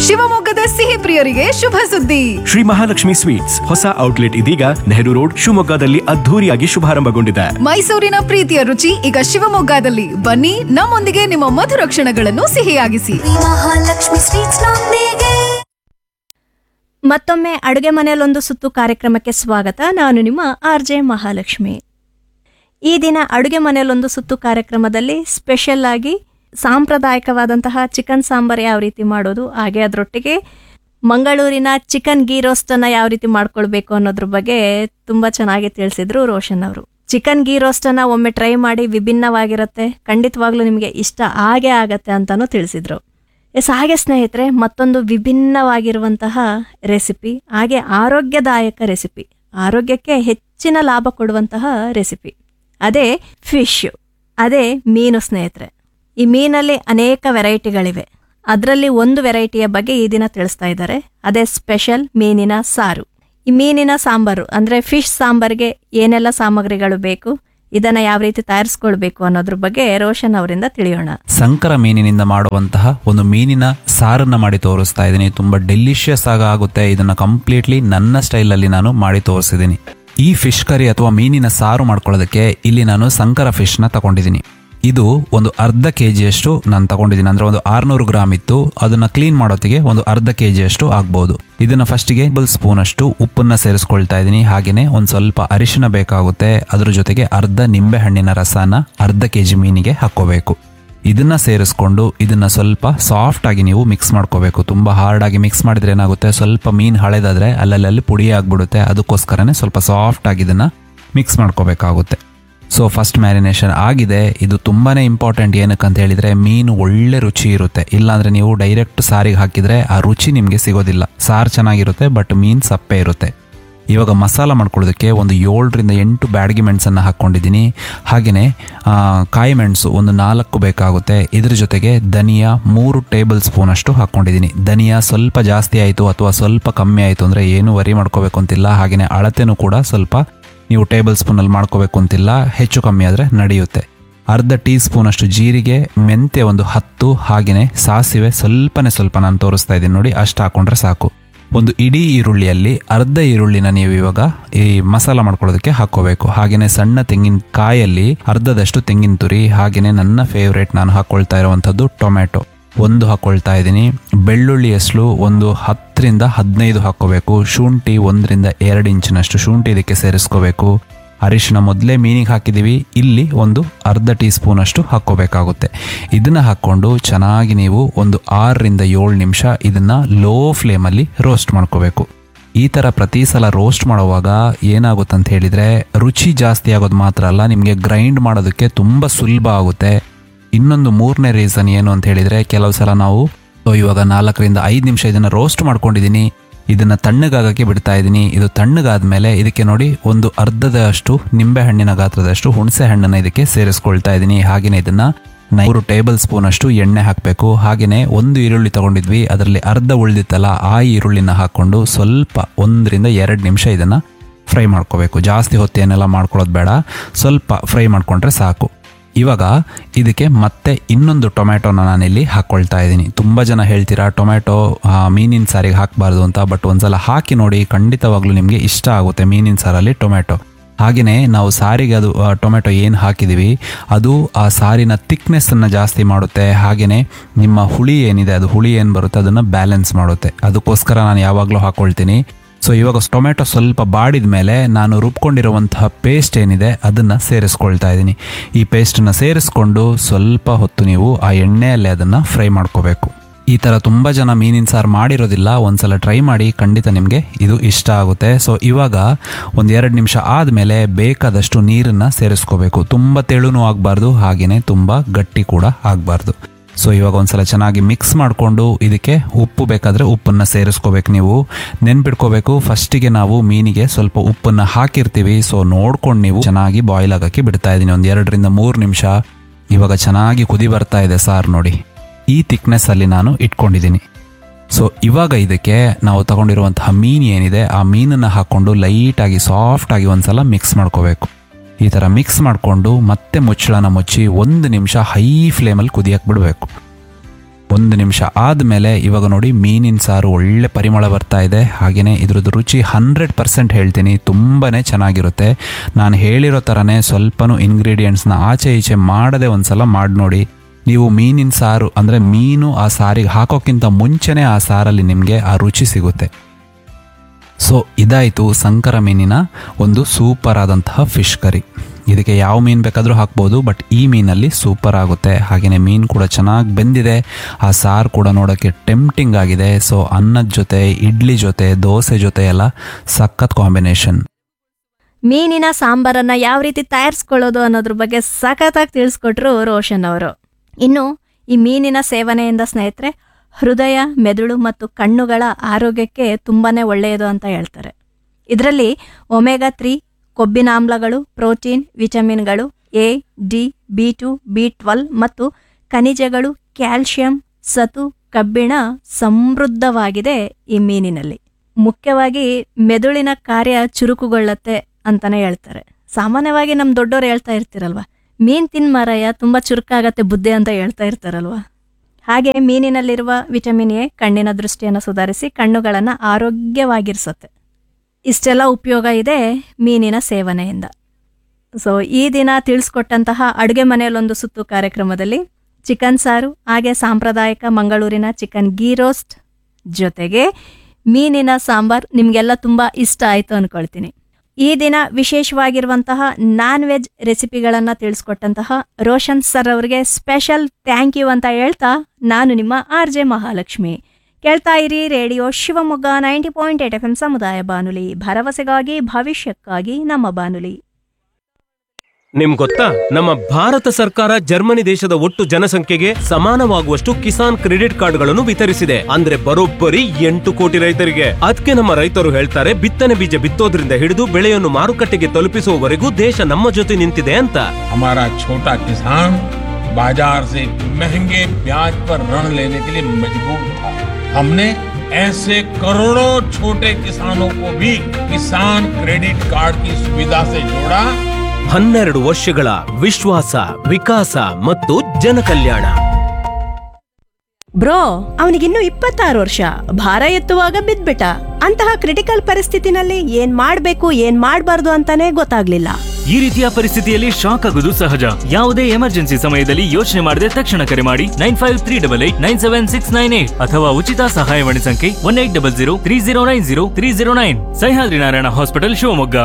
ಶಿವಮೊಗ್ಗದ ಸಿಹಿ ಪ್ರಿಯರಿಗೆ ಶುಭ ಸುದ್ದಿ ಶ್ರೀ ಮಹಾಲಕ್ಷ್ಮಿ ಸ್ವೀಟ್ಸ್ ಹೊಸ ಔಟ್ಲೆಟ್ ಇದೀಗ ನೆಹರು ರೋಡ್ ಶಿವಮೊಗ್ಗದಲ್ಲಿ ಅದ್ಧೂರಿಯಾಗಿ ಶುಭಾರಂಭಗೊಂಡಿದೆ ಮೈಸೂರಿನ ಪ್ರೀತಿಯ ರುಚಿ ಈಗ ಶಿವಮೊಗ್ಗದಲ್ಲಿ ಬನ್ನಿ ನಮ್ಮೊಂದಿಗೆ ನಿಮ್ಮ ಮಧುರ ಕ್ಷಣಗಳನ್ನು ಸಿಹಿಯಾಗಿಸಿ ಮಹಾಲಕ್ಷ್ಮಿ ಸ್ವೀಟ್ಸ್ ನೊಂದಿಗೆ ಮತ್ತೊಮ್ಮೆ ಅಡುಗೆ ಮನೆಯಲ್ಲೊಂದು ಸುತ್ತು ಕಾರ್ಯಕ್ರಮಕ್ಕೆ ಸ್ವಾಗತ ನಾನು ನಿಮ್ಮ ಆರ್ ಜೆ ಮಹಾಲಕ್ಷ್ಮಿ ಈ ದಿನ ಅಡುಗೆ ಮನೆಯಲ್ಲೊಂದು ಸುತ್ತು ಕಾರ್ಯಕ್ರಮದಲ್ಲಿ ಸ್ಪೆಷಲ್ ಆಗಿ ಸಾಂಪ್ರದಾಯಿಕವಾದಂತಹ ಚಿಕನ್ ಸಾಂಬಾರ್ ಯಾವ ರೀತಿ ಮಾಡೋದು ಹಾಗೆ ಅದರೊಟ್ಟಿಗೆ ಮಂಗಳೂರಿನ ಚಿಕನ್ ಗೀ ರೋಸ್ಟನ್ನು ಯಾವ ರೀತಿ ಮಾಡ್ಕೊಳ್ಬೇಕು ಅನ್ನೋದ್ರ ಬಗ್ಗೆ ತುಂಬ ಚೆನ್ನಾಗಿ ತಿಳಿಸಿದ್ರು ರೋಷನ್ ಅವರು ಚಿಕನ್ ಗೀ ರೋಸ್ಟನ್ನು ಒಮ್ಮೆ ಟ್ರೈ ಮಾಡಿ ವಿಭಿನ್ನವಾಗಿರುತ್ತೆ ಖಂಡಿತವಾಗ್ಲೂ ನಿಮಗೆ ಇಷ್ಟ ಆಗೇ ಆಗತ್ತೆ ಅಂತಲೂ ತಿಳಿಸಿದ್ರು ಎಸ್ ಹಾಗೆ ಸ್ನೇಹಿತರೆ ಮತ್ತೊಂದು ವಿಭಿನ್ನವಾಗಿರುವಂತಹ ರೆಸಿಪಿ ಹಾಗೆ ಆರೋಗ್ಯದಾಯಕ ರೆಸಿಪಿ ಆರೋಗ್ಯಕ್ಕೆ ಹೆಚ್ಚಿನ ಲಾಭ ಕೊಡುವಂತಹ ರೆಸಿಪಿ ಅದೇ ಫಿಶ್ ಅದೇ ಮೀನು ಸ್ನೇಹಿತರೆ ಈ ಮೀನಲ್ಲಿ ಅನೇಕ ವೆರೈಟಿಗಳಿವೆ ಅದರಲ್ಲಿ ಒಂದು ವೆರೈಟಿಯ ಬಗ್ಗೆ ಈ ದಿನ ತಿಳಿಸ್ತಾ ಇದ್ದಾರೆ ಅದೇ ಸ್ಪೆಷಲ್ ಮೀನಿನ ಸಾರು ಈ ಮೀನಿನ ಸಾಂಬಾರು ಅಂದರೆ ಫಿಶ್ ಸಾಂಬಾರ್ಗೆ ಏನೆಲ್ಲ ಸಾಮಗ್ರಿಗಳು ಬೇಕು ಇದನ್ನು ಯಾವ ರೀತಿ ತಯಾರಿಸ್ಕೊಳ್ಬೇಕು ಅನ್ನೋದ್ರ ಬಗ್ಗೆ ರೋಷನ್ ಅವರಿಂದ ತಿಳಿಯೋಣ ಸಂಕರ ಮೀನಿನಿಂದ ಮಾಡುವಂತಹ ಒಂದು ಮೀನಿನ ಸಾರನ್ನ ಮಾಡಿ ತೋರಿಸ್ತಾ ಇದ್ದೀನಿ ತುಂಬಾ ಡೆಲಿಷಿಯಸ್ ಆಗಿ ಆಗುತ್ತೆ ಇದನ್ನ ಕಂಪ್ಲೀಟ್ಲಿ ನನ್ನ ಸ್ಟೈಲಲ್ಲಿ ನಾನು ಮಾಡಿ ತೋರಿಸಿದ್ದೀನಿ ಈ ಫಿಶ್ ಕರಿ ಅಥವಾ ಮೀನಿನ ಸಾರು ಮಾಡ್ಕೊಳ್ಳೋದಕ್ಕೆ ಇಲ್ಲಿ ನಾನು ಸಂಕರ ಫಿಶ್ನ ತಗೊಂಡಿದ್ದೀನಿ ಇದು ಒಂದು ಅರ್ಧ ಕೆ ಜಿಯಷ್ಟು ನಾನು ತಗೊಂಡಿದ್ದೀನಿ ಅಂದ್ರೆ ಒಂದು ಆರ್ನೂರು ಗ್ರಾಮ್ ಇತ್ತು ಅದನ್ನ ಕ್ಲೀನ್ ಮಾಡೋತ್ತಿಗೆ ಒಂದು ಅರ್ಧ ಕೆ ಜಿಯಷ್ಟು ಆಗ್ಬಹುದು ಇದನ್ನ ಫಸ್ಟಿಗೆ ಟೇಬಲ್ ಸ್ಪೂನ್ ಅಷ್ಟು ಉಪ್ಪನ್ನ ಸೇರಿಸ್ಕೊಳ್ತಾ ಇದ್ದೀನಿ ಹಾಗೇನೆ ಒಂದು ಸ್ವಲ್ಪ ಅರಿಶಿನ ಬೇಕಾಗುತ್ತೆ ಅದ್ರ ಜೊತೆಗೆ ಅರ್ಧ ನಿಂಬೆ ಹಣ್ಣಿನ ರಸನ ಅರ್ಧ ಕೆ ಜಿ ಮೀನಿಗೆ ಹಾಕೋಬೇಕು ಇದನ್ನ ಸೇರಿಸ್ಕೊಂಡು ಇದನ್ನ ಸ್ವಲ್ಪ ಸಾಫ್ಟ್ ಆಗಿ ನೀವು ಮಿಕ್ಸ್ ಮಾಡ್ಕೋಬೇಕು ತುಂಬಾ ಹಾರ್ಡ್ ಆಗಿ ಮಿಕ್ಸ್ ಮಾಡಿದ್ರೆ ಏನಾಗುತ್ತೆ ಸ್ವಲ್ಪ ಮೀನ್ ಹಳೆದಾದ್ರೆ ಅಲ್ಲಲ್ಲಿ ಪುಡಿ ಆಗ್ಬಿಡುತ್ತೆ ಅದಕ್ಕೋಸ್ಕರನೇ ಸ್ವಲ್ಪ ಸಾಫ್ಟ್ ಆಗಿ ಇದನ್ನ ಮಿಕ್ಸ್ ಮಾಡ್ಕೋಬೇಕಾಗುತ್ತೆ ಸೊ ಫಸ್ಟ್ ಮ್ಯಾರಿನೇಷನ್ ಆಗಿದೆ ಇದು ತುಂಬಾನೇ ಇಂಪಾರ್ಟೆಂಟ್ ಏನಕ್ಕೆ ಅಂತ ಹೇಳಿದ್ರೆ ಮೀನು ಒಳ್ಳೆ ರುಚಿ ಇರುತ್ತೆ ಇಲ್ಲಾಂದ್ರೆ ನೀವು ಡೈರೆಕ್ಟ್ ಸಾರಿಗೆ ಹಾಕಿದ್ರೆ ಆ ರುಚಿ ನಿಮಗೆ ಸಿಗೋದಿಲ್ಲ ಸಾರು ಚೆನ್ನಾಗಿರುತ್ತೆ ಬಟ್ ಮೀನ್ ಸಪ್ಪೆ ಇರುತ್ತೆ ಇವಾಗ ಮಸಾಲ ಮಾಡ್ಕೊಳ್ಳೋದಕ್ಕೆ ಒಂದು ಏಳರಿಂದ ಎಂಟು ಬ್ಯಾಡಗಿ ಮೆಣಸನ್ನು ಹಾಕ್ಕೊಂಡಿದ್ದೀನಿ ಹಾಗೆಯೇ ಕಾಯಿ ಮೆಣಸು ಒಂದು ನಾಲ್ಕು ಬೇಕಾಗುತ್ತೆ ಇದ್ರ ಜೊತೆಗೆ ಧನಿಯಾ ಮೂರು ಟೇಬಲ್ ಸ್ಪೂನ್ ಅಷ್ಟು ಹಾಕ್ಕೊಂಡಿದ್ದೀನಿ ಧನಿಯಾ ಸ್ವಲ್ಪ ಜಾಸ್ತಿ ಆಯಿತು ಅಥವಾ ಸ್ವಲ್ಪ ಕಮ್ಮಿ ಆಯಿತು ಅಂದರೆ ಏನು ವರಿ ಮಾಡ್ಕೋಬೇಕು ಅಂತಿಲ್ಲ ಹಾಗೆಯೇ ಅಳತೆನೂ ಕೂಡ ಸ್ವಲ್ಪ ನೀವು ಟೇಬಲ್ ಸ್ಪೂನಲ್ಲಿ ಮಾಡ್ಕೋಬೇಕು ಅಂತಿಲ್ಲ ಹೆಚ್ಚು ಕಮ್ಮಿ ಆದರೆ ನಡೆಯುತ್ತೆ ಅರ್ಧ ಟೀ ಸ್ಪೂನ್ ಅಷ್ಟು ಜೀರಿಗೆ ಮೆಂತ್ಯ ಒಂದು ಹತ್ತು ಹಾಗೆಯೇ ಸಾಸಿವೆ ಸ್ವಲ್ಪನೇ ಸ್ವಲ್ಪ ನಾನು ತೋರಿಸ್ತಾ ಇದ್ದೀನಿ ನೋಡಿ ಅಷ್ಟು ಹಾಕೊಂಡ್ರೆ ಸಾಕು ಒಂದು ಇಡೀ ಈರುಳ್ಳಿಯಲ್ಲಿ ಅರ್ಧ ಈರುಳ್ಳಿನ ನೀವು ಇವಾಗ ಈ ಮಸಾಲ ಮಾಡ್ಕೊಳ್ಳೋದಕ್ಕೆ ಹಾಕೋಬೇಕು ಹಾಗೇನೆ ಸಣ್ಣ ತೆಂಗಿನಕಾಯಲ್ಲಿ ಅರ್ಧದಷ್ಟು ತೆಂಗಿನ ತುರಿ ಹಾಗೇನೆ ನನ್ನ ಫೇವ್ರೇಟ್ ನಾನು ಹಾಕೊಳ್ತಾ ಇರುವಂಥದ್ದು ಟೊಮ್ಯಾಟೊ ಒಂದು ಹಾಕೊಳ್ತಾ ಇದ್ದೀನಿ ಬೆಳ್ಳುಳ್ಳಿ ಹೆಸಲು ಒಂದು ಹತ್ತರಿಂದ ಹದಿನೈದು ಹಾಕೋಬೇಕು ಶುಂಠಿ ಒಂದರಿಂದ ಎರಡು ಇಂಚಿನಷ್ಟು ಶುಂಠಿ ಇದಕ್ಕೆ ಸೇರಿಸ್ಕೋಬೇಕು ಅರಿಶಿನ ಮೊದಲೇ ಮೀನಿಗೆ ಹಾಕಿದ್ದೀವಿ ಇಲ್ಲಿ ಒಂದು ಅರ್ಧ ಟೀ ಸ್ಪೂನ್ ಅಷ್ಟು ಹಾಕ್ಕೋಬೇಕಾಗುತ್ತೆ ಇದನ್ನ ಹಾಕ್ಕೊಂಡು ಚೆನ್ನಾಗಿ ನೀವು ಒಂದು ಆರರಿಂದ ಏಳು ನಿಮಿಷ ಇದನ್ನ ಲೋ ಫ್ಲೇಮಲ್ಲಿ ರೋಸ್ಟ್ ಮಾಡ್ಕೋಬೇಕು ಈ ಥರ ಪ್ರತಿ ಸಲ ರೋಸ್ಟ್ ಮಾಡುವಾಗ ಏನಾಗುತ್ತೆ ಅಂತ ಹೇಳಿದರೆ ರುಚಿ ಜಾಸ್ತಿ ಆಗೋದು ಮಾತ್ರ ಅಲ್ಲ ನಿಮಗೆ ಗ್ರೈಂಡ್ ಮಾಡೋದಕ್ಕೆ ತುಂಬ ಸುಲಭ ಆಗುತ್ತೆ ಇನ್ನೊಂದು ಮೂರನೇ ರೀಸನ್ ಏನು ಅಂತ ಹೇಳಿದರೆ ಕೆಲವು ಸಲ ನಾವು ಸೊ ಇವಾಗ ನಾಲ್ಕರಿಂದ ಐದು ನಿಮಿಷ ಇದನ್ನು ರೋಸ್ಟ್ ಮಾಡ್ಕೊಂಡಿದ್ದೀನಿ ಇದನ್ನ ತಣ್ಣಗಾಗಕ್ಕೆ ಬಿಡ್ತಾ ಇದ್ದೀನಿ ಇದು ತಣ್ಣಗಾದ್ಮೇಲೆ ಇದಕ್ಕೆ ನೋಡಿ ಒಂದು ಅರ್ಧದಷ್ಟು ನಿಂಬೆ ಹಣ್ಣಿನ ಗಾತ್ರದಷ್ಟು ಹುಣಸೆ ಹಣ್ಣನ್ನು ಇದಕ್ಕೆ ಸೇರಿಸ್ಕೊಳ್ತಾ ಇದ್ದೀನಿ ಹಾಗೆಯೇ ಇದನ್ನ ಮೂರು ಟೇಬಲ್ ಸ್ಪೂನ್ ಅಷ್ಟು ಎಣ್ಣೆ ಹಾಕಬೇಕು ಹಾಗೆಯೇ ಒಂದು ಈರುಳ್ಳಿ ತಗೊಂಡಿದ್ವಿ ಅದರಲ್ಲಿ ಅರ್ಧ ಉಳಿದಿತ್ತಲ್ಲ ಆ ಈರುಳ್ಳಿನ ಹಾಕ್ಕೊಂಡು ಸ್ವಲ್ಪ ಒಂದರಿಂದ ಎರಡು ನಿಮಿಷ ಇದನ್ನ ಫ್ರೈ ಮಾಡ್ಕೋಬೇಕು ಜಾಸ್ತಿ ಹೊತ್ತೇನೆಲ್ಲ ಮಾಡ್ಕೊಳ್ಳೋದು ಬೇಡ ಸ್ವಲ್ಪ ಫ್ರೈ ಮಾಡ್ಕೊಂಡ್ರೆ ಸಾಕು ಇವಾಗ ಇದಕ್ಕೆ ಮತ್ತೆ ಇನ್ನೊಂದು ಟೊಮ್ಯಾಟೊನ ನಾನಿಲ್ಲಿ ಹಾಕ್ಕೊಳ್ತಾ ಇದ್ದೀನಿ ತುಂಬ ಜನ ಹೇಳ್ತೀರಾ ಟೊಮ್ಯಾಟೊ ಆ, ಮೀನಿನ ಸಾರಿಗೆ ಹಾಕಬಾರ್ದು ಅಂತ ಬಟ್ ಒಂದ್ಸಲ ಹಾಕಿ ನೋಡಿ ಖಂಡಿತವಾಗ್ಲೂ ನಿಮಗೆ ಇಷ್ಟ ಆಗುತ್ತೆ ಮೀನಿನ ಸಾರಲ್ಲಿ ಟೊಮ್ಯಾಟೊ ಹಾಗೆಯೇ ನಾವು ಸಾರಿಗೆ ಅದು ಆ, ಟೊಮೆಟೊ ಏನು ಹಾಕಿದ್ದೀವಿ ಅದು ಆ ಸಾರಿನ ಥಿಕ್ನೆಸ್ಸನ್ನು ಜಾಸ್ತಿ ಮಾಡುತ್ತೆ ಹಾಗೆಯೇ ನಿಮ್ಮ ಹುಳಿ ಏನಿದೆ ಅದು ಹುಳಿ ಏನು ಬರುತ್ತೆ ಅದನ್ನು ಬ್ಯಾಲೆನ್ಸ್ ಮಾಡುತ್ತೆ ಅದಕ್ಕೋಸ್ಕರ ನಾನು ಯಾವಾಗಲೂ ಹಾಕ್ಕೊಳ್ತೀನಿ ಸೊ ಇವಾಗ ಟೊಮೆಟೊ ಸ್ವಲ್ಪ ಬಾಡಿದ ಮೇಲೆ ನಾನು ರುಬ್ಕೊಂಡಿರುವಂತಹ ಪೇಸ್ಟ್ ಏನಿದೆ ಅದನ್ನು ಸೇರಿಸ್ಕೊಳ್ತಾ ಇದ್ದೀನಿ ಈ ಪೇಸ್ಟನ್ನು ಸೇರಿಸ್ಕೊಂಡು ಸ್ವಲ್ಪ ಹೊತ್ತು ನೀವು ಆ ಎಣ್ಣೆಯಲ್ಲೇ ಅದನ್ನು ಫ್ರೈ ಮಾಡ್ಕೋಬೇಕು ಈ ಥರ ತುಂಬ ಜನ ಮೀನಿನ ಸಾರು ಮಾಡಿರೋದಿಲ್ಲ ಒಂದ್ಸಲ ಟ್ರೈ ಮಾಡಿ ಖಂಡಿತ ನಿಮಗೆ ಇದು ಇಷ್ಟ ಆಗುತ್ತೆ ಸೊ ಇವಾಗ ಒಂದು ಎರಡು ನಿಮಿಷ ಆದಮೇಲೆ ಬೇಕಾದಷ್ಟು ನೀರನ್ನು ಸೇರಿಸ್ಕೋಬೇಕು ತುಂಬ ತೆಳುನೂ ಆಗಬಾರ್ದು ಹಾಗೆಯೇ ತುಂಬ ಗಟ್ಟಿ ಕೂಡ ಆಗಬಾರ್ದು ಸೊ ಇವಾಗ ಒಂದ್ಸಲ ಚೆನ್ನಾಗಿ ಮಿಕ್ಸ್ ಮಾಡಿಕೊಂಡು ಇದಕ್ಕೆ ಉಪ್ಪು ಬೇಕಾದರೆ ಉಪ್ಪನ್ನು ಸೇರಿಸ್ಕೋಬೇಕು ನೀವು ನೆನ್ಪಿಟ್ಕೋಬೇಕು ಫಸ್ಟಿಗೆ ನಾವು ಮೀನಿಗೆ ಸ್ವಲ್ಪ ಉಪ್ಪನ್ನು ಹಾಕಿರ್ತೀವಿ ಸೊ ನೋಡ್ಕೊಂಡು ನೀವು ಚೆನ್ನಾಗಿ ಬಾಯ್ಲ್ ಆಗೋಕ್ಕೆ ಬಿಡ್ತಾ ಇದ್ದೀನಿ ಒಂದು ಎರಡರಿಂದ ಮೂರು ನಿಮಿಷ ಇವಾಗ ಚೆನ್ನಾಗಿ ಕುದಿ ಬರ್ತಾ ಇದೆ ಸಾರು ನೋಡಿ ಈ ಥಿಕ್ನೆಸ್ ಅಲ್ಲಿ ನಾನು ಇಟ್ಕೊಂಡಿದ್ದೀನಿ ಸೊ ಇವಾಗ ಇದಕ್ಕೆ ನಾವು ತಗೊಂಡಿರುವಂತಹ ಮೀನು ಏನಿದೆ ಆ ಮೀನನ್ನು ಹಾಕ್ಕೊಂಡು ಲೈಟಾಗಿ ಸಾಫ್ಟಾಗಿ ಒಂದ್ಸಲ ಮಿಕ್ಸ್ ಮಾಡ್ಕೋಬೇಕು ಈ ಥರ ಮಿಕ್ಸ್ ಮಾಡಿಕೊಂಡು ಮತ್ತೆ ಮುಚ್ಚಳನ ಮುಚ್ಚಿ ಒಂದು ನಿಮಿಷ ಹೈ ಫ್ಲೇಮಲ್ಲಿ ಕುದಿಯಕ್ಕೆ ಬಿಡಬೇಕು ಒಂದು ನಿಮಿಷ ಆದಮೇಲೆ ಇವಾಗ ನೋಡಿ ಮೀನಿನ ಸಾರು ಒಳ್ಳೆ ಪರಿಮಳ ಬರ್ತಾ ಇದೆ ಹಾಗೆಯೇ ಇದ್ರದ್ದು ರುಚಿ ಹಂಡ್ರೆಡ್ ಪರ್ಸೆಂಟ್ ಹೇಳ್ತೀನಿ ತುಂಬಾ ಚೆನ್ನಾಗಿರುತ್ತೆ ನಾನು ಹೇಳಿರೋ ಥರನೇ ಸ್ವಲ್ಪನೂ ಇಂಗ್ರೀಡಿಯೆಂಟ್ಸ್ನ ಆಚೆ ಈಚೆ ಮಾಡದೆ ಒಂದ್ಸಲ ಮಾಡಿ ನೋಡಿ ನೀವು ಮೀನಿನ ಸಾರು ಅಂದರೆ ಮೀನು ಆ ಸಾರಿಗೆ ಹಾಕೋಕ್ಕಿಂತ ಮುಂಚೆನೇ ಆ ಸಾರಲ್ಲಿ ನಿಮಗೆ ಆ ರುಚಿ ಸಿಗುತ್ತೆ ಸೊ ಇದಾಯಿತು ಸಂಕರ ಮೀನಿನ ಒಂದು ಸೂಪರ್ ಆದಂತಹ ಫಿಶ್ ಕರಿ ಇದಕ್ಕೆ ಯಾವ ಮೀನು ಬೇಕಾದರೂ ಹಾಕ್ಬೋದು ಬಟ್ ಈ ಮೀನಲ್ಲಿ ಸೂಪರ್ ಆಗುತ್ತೆ ಹಾಗೆಯೇ ಮೀನು ಕೂಡ ಚೆನ್ನಾಗಿ ಬೆಂದಿದೆ ಆ ಸಾರು ಕೂಡ ನೋಡೋಕ್ಕೆ ಟೆಂಪ್ಟಿಂಗ್ ಆಗಿದೆ ಸೊ ಅನ್ನದ ಜೊತೆ ಇಡ್ಲಿ ಜೊತೆ ದೋಸೆ ಜೊತೆ ಎಲ್ಲ ಸಖತ್ ಕಾಂಬಿನೇಷನ್ ಮೀನಿನ ಸಾಂಬಾರನ್ನ ಯಾವ ರೀತಿ ತಯಾರಿಸ್ಕೊಳ್ಳೋದು ಅನ್ನೋದ್ರ ಬಗ್ಗೆ ಸಖತ್ತಾಗಿ ತಿಳಿಸ್ಕೊಟ್ರು ರೋಷನ್ ಅವರು ಇನ್ನು ಈ ಮೀನಿನ ಸೇವನೆಯಿಂದ ಸ್ನೇಹಿತರೆ ಹೃದಯ ಮೆದುಳು ಮತ್ತು ಕಣ್ಣುಗಳ ಆರೋಗ್ಯಕ್ಕೆ ತುಂಬಾನೇ ಒಳ್ಳೆಯದು ಅಂತ ಹೇಳ್ತಾರೆ ಇದರಲ್ಲಿ ಒಮೆಗಾ ತ್ರೀ ಕೊಬ್ಬಿನಾಮ್ಲಗಳು ಪ್ರೋಟೀನ್ ವಿಟಮಿನ್ಗಳು A D B two B twelve ಮತ್ತು ಖನಿಜಗಳು ಕ್ಯಾಲ್ಶಿಯಂ ಸತು ಕಬ್ಬಿಣ ಸಮೃದ್ಧವಾಗಿದೆ ಈ ಮೀನಿನಲ್ಲಿ ಮುಖ್ಯವಾಗಿ ಮೆದುಳಿನ ಕಾರ್ಯ ಚುರುಕುಗೊಳ್ಳತ್ತೆ ಅಂತಾನೆ ಹೇಳ್ತಾರೆ ಸಾಮಾನ್ಯವಾಗಿ ನಮ್ಮ ದೊಡ್ಡೋರು ಹೇಳ್ತಾ ಇರ್ತಿರಲ್ವಾ ಮೀನ್ ತಿನ್ ಮಾರಾಯ ತುಂಬಾ ಚುರುಕಾಗತ್ತೆ ಬುದ್ಧಿ ಅಂತ ಹೇಳ್ತಾ ಇರ್ತಾರಲ್ವಾ ಹಾಗೆ ಮೀನಿನಲ್ಲಿರುವ ವಿಟಮಿನ್ ಎ ಕಣ್ಣಿನ ದೃಷ್ಟಿಯನ್ನು ಸುಧಾರಿಸಿ ಕಣ್ಣುಗಳನ್ನು ಆರೋಗ್ಯವಾಗಿರಿಸುತ್ತೆ ಇಷ್ಟೆಲ್ಲ ಉಪಯೋಗ ಇದೆ ಮೀನಿನ ಸೇವನೆಯಿಂದ ಸೊ ಈ ದಿನ ತಿಳಿಸ್ಕೊಟ್ಟಂತಹ ಅಡುಗೆ ಮನೆಯಲ್ಲೊಂದು ಸುತ್ತು ಕಾರ್ಯಕ್ರಮದಲ್ಲಿ ಚಿಕನ್ ಸಾರು ಹಾಗೆ ಸಾಂಪ್ರದಾಯಿಕ ಮಂಗಳೂರಿನ ಚಿಕನ್ ಗೀ ರೋಸ್ಟ್ ಜೊತೆಗೆ ಮೀನಿನ ಸಾಂಬಾರ್ ನಿಮಗೆಲ್ಲ ತುಂಬ ಇಷ್ಟ ಆಯಿತು ಅಂದ್ಕೊಳ್ತೀನಿ ಈ ದಿನ ವಿಶೇಷವಾಗಿರುವಂತಹ ನಾನ್ ವೆಜ್ ರೆಸಿಪಿಗಳನ್ನು ತಿಳಿಸ್ಕೊಟ್ಟಂತಹ ರೋಷನ್ ಸರ್ ಅವರಿಗೆ ಸ್ಪೆಷಲ್ ಥ್ಯಾಂಕ್ ಯು ಅಂತ ಹೇಳ್ತಾ ನಾನು ನಿಮ್ಮ ಆರ್ ಜೆ ಮಹಾಲಕ್ಷ್ಮಿ ಕೇಳ್ತಾ ಇರಿ radio Shivamogga ninety point eight F M ಸಮುದಾಯ ಬಾನುಲಿ ಭರವಸೆಗಾಗಿ ಭವಿಷ್ಯಕ್ಕಾಗಿ ನಮ್ಮ ಬಾನುಲಿ ನಿಮ್ ಗೊತ್ತಾ ನಮ್ಮ ಭಾರತ ಸರ್ಕಾರ ಜರ್ಮನಿ ದೇಶದ ಒಟ್ಟು ಜನಸಂಖ್ಯೆಗೆ ಸಮಾನವಾಗುವಷ್ಟು ಕಿಸಾನ್ ಕ್ರೆಡಿಟ್ ಕಾರ್ಡ್ಗಳನ್ನು ವಿತರಿಸಿದೆ ಅಂದ್ರೆ ಬರೋಬ್ಬರಿ ಎಂಟು ಕೋಟಿ ರೈತರಿಗೆ ಅದಕ್ಕೆ ನಮ್ಮ ರೈತರು ಹೇಳ್ತಾರೆ ಬಿತ್ತನೆ ಬೀಜ ಬಿತ್ತೋದ್ರಿಂದ ಹಿಡಿದು ಬೆಳೆಯನ್ನು ಮಾರುಕಟ್ಟೆಗೆ ತಲುಪಿಸುವವರೆಗೂ ದೇಶ ನಮ್ಮ ಜೊತೆ ನಿಂತಿದೆ ಅಂತ हमारा छोटा किसान बाजार से महंगे ब्याज पर ऋण लेने के लिए मजबूर था हमने ऐसे करोड़ों छोटे किसानों को भी किसान क्रेडिट कार्ड की सुविधा से जोड़ा ಹನ್ನೆರಡು ವರ್ಷಗಳ ವಿಶ್ವಾಸ ವಿಕಾಸ ಮತ್ತು ಜನಕಲ್ಯಾಣ ಬ್ರೋ ಅವನಿಗಿನ್ನು ಇಪ್ಪತ್ತಾರು ವರ್ಷ ಭಾರ ಎತ್ತುವಾಗ ಬಿದ್ಬಿಟ್ಟ ಅಂತಹ ಕ್ರಿಟಿಕಲ್ ಪರಿಸ್ಥಿತಿನಲ್ಲಿ ಏನ್ ಮಾಡ್ಬೇಕು ಏನ್ ಮಾಡ್ಬಾರ್ದು ಅಂತಾನೆ ಗೊತ್ತಾಗ್ಲಿಲ್ಲ ಈ ರೀತಿಯ ಪರಿಸ್ಥಿತಿಯಲ್ಲಿ ಶಾಕ್ ಆಗುವುದು ಸಹಜ ಯಾವುದೇ ಎಮರ್ಜೆನ್ಸಿ ಸಮಯದಲ್ಲಿ ಯೋಚನೆ ಮಾಡದೆ ತಕ್ಷಣ ಕರೆ ಮಾಡಿ nine five three double eight nine seven six nine eight ಅಥವಾ ಉಚಿತ ಸಹಾಯವಾಣಿ ಸಂಖ್ಯೆ one eight double zero three zero nine zero three zero nine Sahyadri Narayana hospital Shivamogga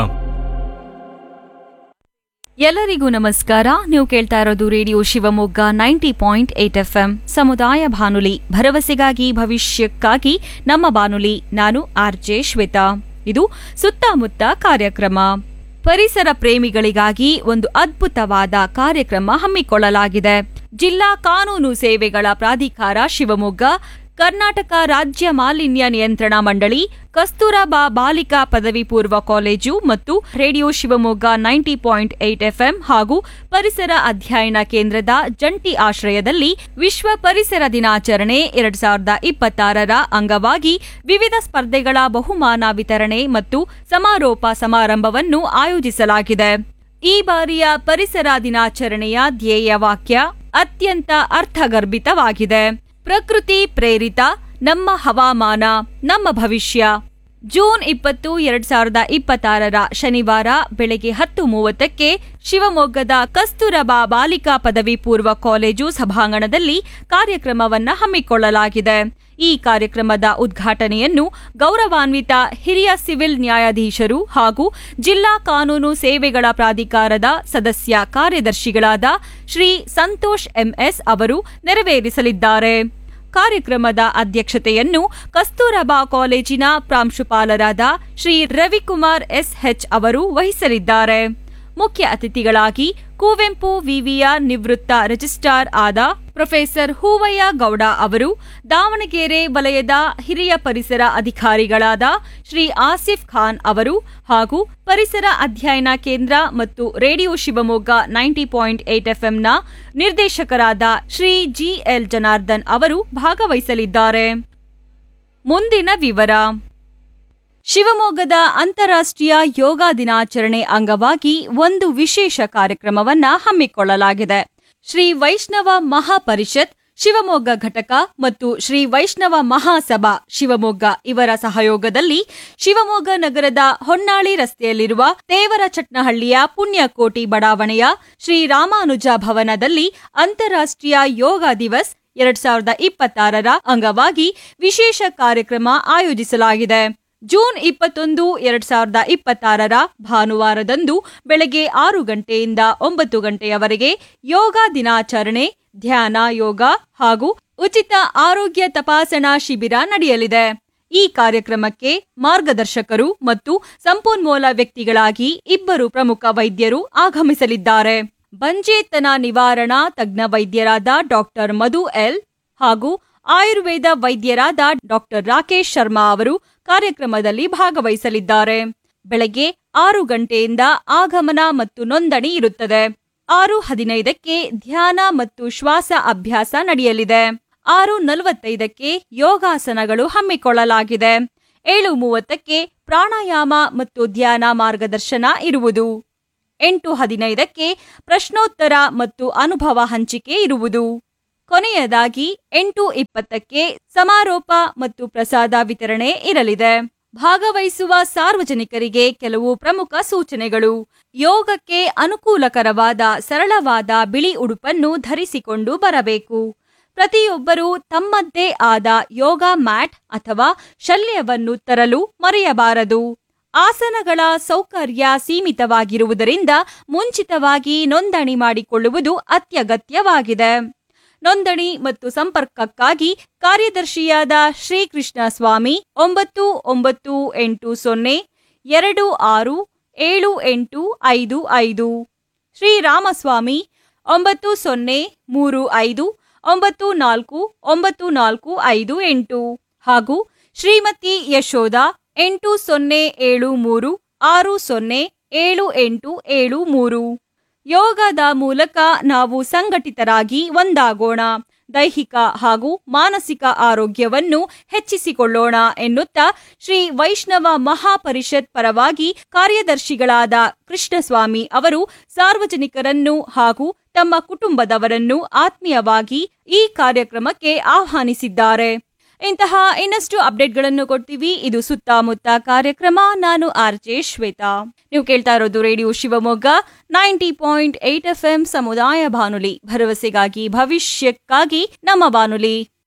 ಎಲ್ಲರಿಗೂ ನಮಸ್ಕಾರ ನೀವು ಕೇಳ್ತಾ ಇರೋದು radio Shivamogga ninety point eight F M ಸಮುದಾಯ ಬಾನುಲಿ ಭರವಸೆಗಾಗಿ ಭವಿಷ್ಯಕ್ಕಾಗಿ ನಮ್ಮ ಬಾನುಲಿ ನಾನು ಆರ್ ಜೆ ಶ್ವೇತಾ ಇದು ಸುತ್ತಮುತ್ತ ಕಾರ್ಯಕ್ರಮ ಪರಿಸರ ಪ್ರೇಮಿಗಳಿಗಾಗಿ ಒಂದು ಅದ್ಭುತವಾದ ಕಾರ್ಯಕ್ರಮ ಹಮ್ಮಿಕೊಳ್ಳಲಾಗಿದೆ ಜಿಲ್ಲಾ ಕಾನೂನು ಸೇವೆಗಳ ಪ್ರಾಧಿಕಾರ ಶಿವಮೊಗ್ಗ ಕರ್ನಾಟಕ ರಾಜ್ಯ ಮಾಲಿನ್ಯ ನಿಯಂತ್ರಣ ಮಂಡಳಿ ಕಸ್ತೂರಬಾ ಬಾಲಿಕಾ ಪದವಿ ಪೂರ್ವ ಕಾಲೇಜು ಮತ್ತು radio Shivamogga ninety point eight FM ಹಾಗೂ ಪರಿಸರ ಅಧ್ಯಯನ ಕೇಂದ್ರದ ಜಂಟಿ ಆಶ್ರಯದಲ್ಲಿ ವಿಶ್ವ ಪರಿಸರ ದಿನಾಚರಣೆ ಎರಡ್ ಸಾವಿರದ ಇಪ್ಪತ್ತಾರರ ಅಂಗವಾಗಿ ವಿವಿಧ ಸ್ಪರ್ಧೆಗಳ ಬಹುಮಾನ ವಿತರಣೆ ಮತ್ತು ಸಮಾರೋಪ ಸಮಾರಂಭವನ್ನು ಆಯೋಜಿಸಲಾಗಿದೆ ಈ ಬಾರಿಯ ಪರಿಸರ ದಿನಾಚರಣೆಯ ಧ್ಯೇಯ ವಾಕ್ಯ ಅತ್ಯಂತ ಅರ್ಥಗರ್ಭಿತವಾಗಿದೆ ಪ್ರಕೃತಿ ಪ್ರೇರಿತ ನಮ್ಮ ಹವಾಮಾನ ನಮ್ಮ ಭವಿಷ್ಯ ಜೂನ್ ಇಪ್ಪತ್ತು ಎರಡ್ ಸಾವಿರದ ಇಪ್ಪತ್ತಾರರ ಶನಿವಾರ ಬೆಳಗ್ಗೆ ಹತ್ತು ಮೂವತ್ತಕ್ಕೆ ಶಿವಮೊಗ್ಗದ ಕಸ್ತೂರಬಾ ಬಾಲಿಕಾ ಪದವಿ ಪೂರ್ವ ಕಾಲೇಜು ಸಭಾಂಗಣದಲ್ಲಿ ಕಾರ್ಯಕ್ರಮವನ್ನ ಹಮ್ಮಿಕೊಳ್ಳಲಾಗಿದೆ ಈ ಕಾರ್ಯಕ್ರಮದ ಉದ್ಘಾಟನೆಯನ್ನು ಗೌರವಾನ್ವಿತ ಹಿರಿಯ ಸಿವಿಲ್ ನ್ಯಾಯಾಧೀಶರು ಹಾಗೂ ಜಿಲ್ಲಾ ಕಾನೂನು ಸೇವೆಗಳ ಪ್ರಾಧಿಕಾರದ ಸದಸ್ಯ ಕಾರ್ಯದರ್ಶಿಗಳಾದ ಶ್ರೀ ಸಂತೋಷ್ ಎಂಎಸ್ ಅವರು ನೆರವೇರಿಸಲಿದ್ದಾರೆ ಕಾರ್ಯಕ್ರಮದ ಅಧ್ಯಕ್ಷತೆಯನ್ನು ಕಸ್ತೂರಬಾ ಕಾಲೇಜಿನ ಪ್ರಾಂಶುಪಾಲರಾದ ಶ್ರೀ ರವಿಕುಮಾರ್ ಎಸ್ಎಚ್ ಅವರು ವಹಿಸಲಿದ್ದಾರೆ ಮುಖ್ಯ ಅತಿಥಿಗಳಾಗಿ ಕುವೆಂಪು ವಿವಿಯ ನಿವೃತ್ತ ರಿಜಿಸ್ಟ್ರಾರ್ ಆದ ಪ್ರೊಫೆಸರ್ ಹೂವಯ್ಯ ಗೌಡ ಅವರು ದಾವಣಗೆರೆ ವಲಯದ ಹಿರಿಯ ಪರಿಸರ ಅಧಿಕಾರಿಗಳಾದ ಶ್ರೀ ಆಸಿಫ್ ಖಾನ್ ಅವರು ಹಾಗೂ ಪರಿಸರ ಅಧ್ಯಯನ ಕೇಂದ್ರ ಮತ್ತು radio Shivamogga ninety point eight ಎಫ್ಎಂನ ನಿರ್ದೇಶಕರಾದ ಶ್ರೀ ಜಿಎಲ್ ಜನಾರ್ದನ್ ಅವರು ಭಾಗವಹಿಸಲಿದ್ದಾರೆ ಮುಂದಿನ ವಿವರ ಶಿವಮೊಗ್ಗದ ಅಂತಾರಾಷ್ಟ್ರೀಯ ಯೋಗ ದಿನಾಚರಣೆ ಅಂಗವಾಗಿ ಒಂದು ವಿಶೇಷ ಕಾರ್ಯಕ್ರಮವನ್ನ ಹಮ್ಮಿಕೊಳ್ಳಲಾಗಿದೆ ಶ್ರೀ ವೈಷ್ಣವ ಮಹಾಪರಿಷತ್ ಶಿವಮೊಗ್ಗ ಘಟಕ ಮತ್ತು ಶ್ರೀ ವೈಷ್ಣವ ಮಹಾಸಭಾ ಶಿವಮೊಗ್ಗ ಇವರ ಸಹಯೋಗದಲ್ಲಿ ಶಿವಮೊಗ್ಗ ನಗರದ ಹೊನ್ನಾಳಿ ರಸ್ತೆಯಲ್ಲಿರುವ ದೇವರಚಟ್ನಹಳ್ಳಿಯ ಪುಣ್ಯಕೋಟಿ ಬಡಾವಣೆಯ ಶ್ರೀ ರಾಮಾನುಜ ಭವನದಲ್ಲಿ ಅಂತಾರಾಷ್ಟ್ರೀಯ ಯೋಗ ದಿವಸ್ ಎರಡ್ ಸಾವಿರದ ಇಪ್ಪತ್ತಾರರ ಅಂಗವಾಗಿ ವಿಶೇಷ ಕಾರ್ಯಕ್ರಮ ಆಯೋಜಿಸಲಾಗಿದೆ ಜೂನ್ ಇಪ್ಪತ್ತೊಂದು ಎರಡ್ ಸಾವಿರದ ಇಪ್ಪತ್ತಾರರ ಭಾನುವಾರದಂದು ಬೆಳಗ್ಗೆ ಆರು ಗಂಟೆಯಿಂದ ಒಂಬತ್ತು ಗಂಟೆಯವರೆಗೆ ಯೋಗ ದಿನಾಚರಣೆ ಧ್ಯಾನ ಯೋಗ ಹಾಗೂ ಉಚಿತ ಆರೋಗ್ಯ ತಪಾಸಣಾ ಶಿಬಿರ ನಡೆಯಲಿದೆ ಈ ಕಾರ್ಯಕ್ರಮಕ್ಕೆ ಮಾರ್ಗದರ್ಶಕರು ಮತ್ತು ಸಂಪನ್ಮೂಲ ವ್ಯಕ್ತಿಗಳಾಗಿ ಇಬ್ಬರು ಪ್ರಮುಖ ವೈದ್ಯರು ಆಗಮಿಸಲಿದ್ದಾರೆ ಬಂಜೇತನ ನಿವಾರಣಾ ತಜ್ಞ ವೈದ್ಯರಾದ ಡಾಕ್ಟರ್ ಮಧು ಎಲ್ ಹಾಗೂ ಆಯುರ್ವೇದ ವೈದ್ಯರಾದ ಡಾಕ್ಟರ್ ರಾಕೇಶ್ ಶರ್ಮಾ ಅವರು ಕಾರ್ಯಕ್ರಮದಲ್ಲಿ ಭಾಗವಹಿಸಲಿದ್ದಾರೆ ಬೆಳಗ್ಗೆ ಆರು ಗಂಟೆಯಿಂದ ಆಗಮನ ಮತ್ತು ನೋಂದಣಿ ಇರುತ್ತದೆ ಆರು ಹದಿನೈದಕ್ಕೆ ಧ್ಯಾನ ಮತ್ತು ಶ್ವಾಸ ಅಭ್ಯಾಸ ನಡೆಯಲಿದೆ ಆರು ನಲವತ್ತೈದಕ್ಕೆ ಯೋಗಾಸನಗಳು ಹಮ್ಮಿಕೊಳ್ಳಲಾಗಿದೆ ಏಳು ಮೂವತ್ತಕ್ಕೆ ಪ್ರಾಣಾಯಾಮ ಮತ್ತು ಧ್ಯಾನ ಮಾರ್ಗದರ್ಶನ ಇರುವುದು ಎಂಟು ಹದಿನೈದಕ್ಕೆ ಪ್ರಶ್ನೋತ್ತರ ಮತ್ತು ಅನುಭವ ಹಂಚಿಕೆ ಇರುವುದು ಕೊನೆಯದಾಗಿ ಎಂಟು ಇಪ್ಪತ್ತಕ್ಕೆ ಸಮಾರೋಪ ಮತ್ತು ಪ್ರಸಾದ ವಿತರಣೆ ಇರಲಿದೆ ಭಾಗವಹಿಸುವ ಸಾರ್ವಜನಿಕರಿಗೆ ಕೆಲವು ಪ್ರಮುಖ ಸೂಚನೆಗಳು ಯೋಗಕ್ಕೆ ಅನುಕೂಲಕರವಾದ ಸರಳವಾದ ಬಿಳಿ ಉಡುಪನ್ನು ಧರಿಸಿಕೊಂಡು ಬರಬೇಕು ಪ್ರತಿಯೊಬ್ಬರೂ ತಮ್ಮದ್ದೇ ಆದ ಯೋಗ ಮ್ಯಾಟ್ ಅಥವಾ ಶಲ್ಯವನ್ನು ತರಲು ಮರೆಯಬಾರದು ಆಸನಗಳ ಸೌಕರ್ಯ ಸೀಮಿತವಾಗಿರುವುದರಿಂದ ಮುಂಚಿತವಾಗಿ ನೋಂದಣಿ ಮಾಡಿಕೊಳ್ಳುವುದು ಅತ್ಯಗತ್ಯವಾಗಿದೆ ನೋಂದಣಿ ಮತ್ತು ಸಂಪರ್ಕಕ್ಕಾಗಿ ಕಾರ್ಯದರ್ಶಿಯಾದ ಶ್ರೀಕೃಷ್ಣ ಸ್ವಾಮಿ ಒಂಬತ್ತು ಒಂಬತ್ತು ಎಂಟು ಸೊನ್ನೆ ಎರಡು ಆರು ಏಳು ಎಂಟು ಐದು ಐದು ಶ್ರೀರಾಮಸ್ವಾಮಿ ಒಂಬತ್ತು ಸೊನ್ನೆ ಮೂರು ಐದು ಒಂಬತ್ತು ನಾಲ್ಕು ಒಂಬತ್ತು ನಾಲ್ಕು ಐದು ಎಂಟು ಹಾಗೂ ಶ್ರೀಮತಿ ಯಶೋಧ ಎಂಟು ಸೊನ್ನೆ ಏಳು ಮೂರು ಆರು ಸೊನ್ನೆ ಏಳು ಎಂಟು ಏಳು ಮೂರು ಯೋಗದ ಮೂಲಕ ನಾವು ಸಂಘಟಿತರಾಗಿ ಒಂದಾಗೋಣ ದೈಹಿಕ ಹಾಗೂ ಮಾನಸಿಕ ಆರೋಗ್ಯವನ್ನು ಹೆಚ್ಚಿಸಿಕೊಳ್ಳೋಣ ಎನ್ನುತ್ತಾ ಶ್ರೀ ವೈಷ್ಣವ ಮಹಾಪರಿಷತ್ ಪರವಾಗಿ ಕಾರ್ಯದರ್ಶಿಗಳಾದ ಕೃಷ್ಣಸ್ವಾಮಿ ಅವರು ಸಾರ್ವಜನಿಕರನ್ನು ಹಾಗೂ ತಮ್ಮ ಕುಟುಂಬದವರನ್ನು ಆತ್ಮೀಯವಾಗಿ ಈ ಕಾರ್ಯಕ್ರಮಕ್ಕೆ ಆಹ್ವಾನಿಸಿದ್ದಾರೆ ಇಂತಹ ಇನ್ನಷ್ಟು ಅಪ್ಡೇಟ್ಗಳನ್ನು ಕೊಡ್ತೀವಿ ಇದು ಸುತ್ತಮುತ್ತ ಕಾರ್ಯಕ್ರಮ ನಾನು ಆರ್ ಜೆ ಶ್ವೇತಾ ನೀವು ಕೇಳ್ತಾ ಇರೋದು radio Shivamogga ninety point eight F M ಸಮುದಾಯ ಬಾನುಲಿ ಭರವಸೆಗಾಗಿ ಭವಿಷ್ಯಕ್ಕಾಗಿ ನಮ್ಮ ಬಾನುಲಿ